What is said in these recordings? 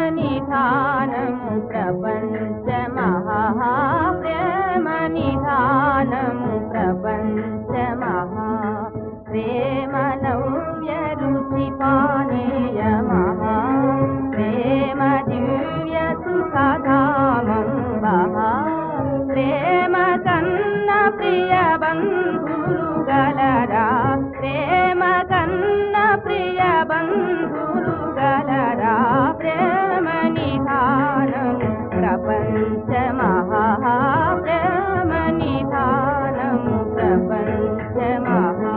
నిధానము ప్రపంచ మహా ప్రేమ నిధానము ప్రపంచ మహా ప్రేమ నవ్య రుచి పానీయ మహా ప్రేమ దివ్య సుఖధామం మహా ప్రేమ కన్న ప్రియ బంధులు గలరా ప్రేమ కన్న ప్రియ బంధులు గలరా ప్రేమ నిధానం ప్రపంచ మహా ప్రేమ నిధానం ప్రపంచ మహా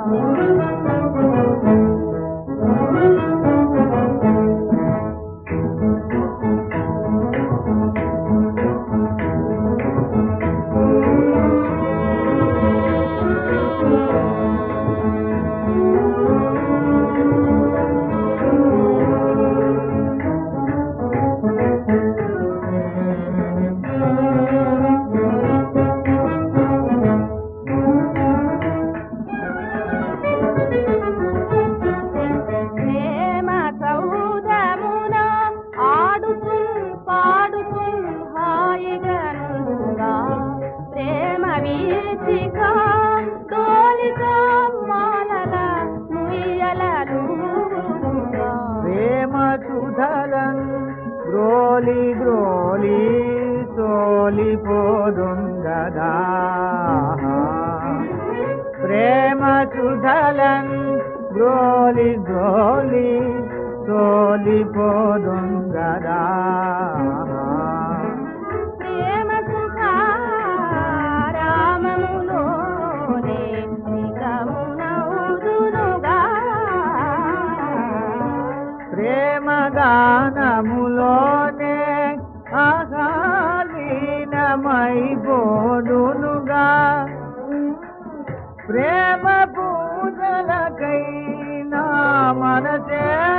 ప్రేమ సౌధమున ఆడుతూ పాడుతూ హాయిగనుగా ప్రేమ వీచిక డోలితో మాలల ముయ్యలలుగా ప్రేమ సుధలన్ గ్రోలి గ్రోలి సోలిపోదుంగదా ప్రేమ సుధలన్ గ్రోలి గ్రోలి సోలిపోదుంగదా ప్రేమ సుఖారామములోనే నిగమునౌదునుగా ప్రేమ గానములోనే ఆహాలీనమైపోదునుగా ప్రేమ పూజలకై నా మనసే